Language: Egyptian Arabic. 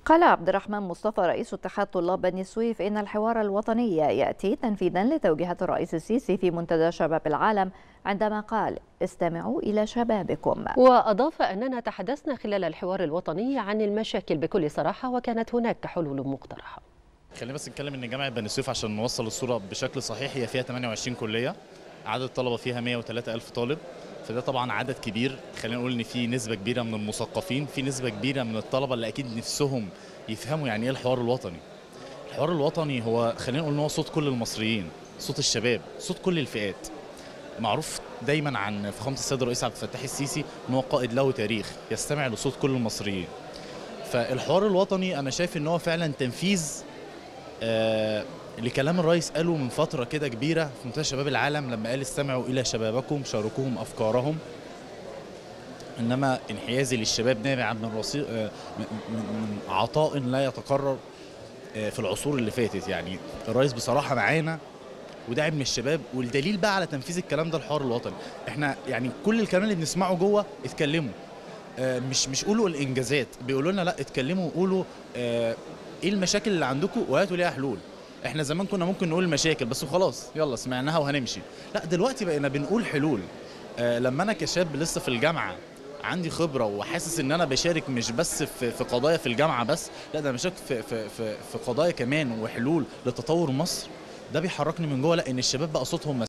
قال عبد الرحمن مصطفى رئيس اتحاد طلاب بني سويف إن الحوار الوطني يأتي تنفيذا لتوجيهات الرئيس السيسي في منتدى شباب العالم عندما قال استمعوا إلى شبابكم وأضاف أننا تحدثنا خلال الحوار الوطني عن المشاكل بكل صراحة وكانت هناك حلول مقترحة خلينا بس نتكلم ان جامعه بني سويف عشان نوصل الصوره بشكل صحيح هي فيها 28 كليه عدد الطلبه فيها 103 الف طالب فده طبعا عدد كبير خلينا نقول ان في نسبه كبيره من المثقفين في نسبه كبيره من الطلبه اللي اكيد نفسهم يفهموا يعني ايه الحوار الوطني الحوار الوطني هو خلينا نقول ان هو صوت كل المصريين صوت الشباب صوت كل الفئات معروف دايما عن فخامه السيد الرئيس عبد الفتاح السيسي ان هو قائد له تاريخ يستمع لصوت كل المصريين فالحوار الوطني انا شايف ان هو فعلا تنفيذ آه لكلام الرئيس قاله من فتره كده كبيره في منتدى شباب العالم لما قال استمعوا الى شبابكم شاركوهم افكارهم انما انحيازي للشباب نابع من رصيد آه من, من عطاء لا يتكرر آه في العصور اللي فاتت يعني الرئيس بصراحه معانا وداعم من الشباب والدليل بقى على تنفيذ الكلام ده الحوار الوطني احنا يعني كل الكلام اللي بنسمعه جوه اتكلموا مش مش قولوا الانجازات بيقولوا لنا لا اتكلموا وقولوا ايه المشاكل اللي عندكم وهاتوا ليها حلول احنا زمان كنا ممكن نقول المشاكل بس وخلاص يلا سمعناها وهنمشي لا دلوقتي بقينا بنقول حلول آه لما انا كشاب لسه في الجامعه عندي خبره وحاسس ان انا بشارك مش بس في, في قضايا في الجامعه بس لا ده انا بشارك في, في, في, في قضايا كمان وحلول لتطور مصر ده بيحركني من جوه لا ان الشباب بقى صوتهم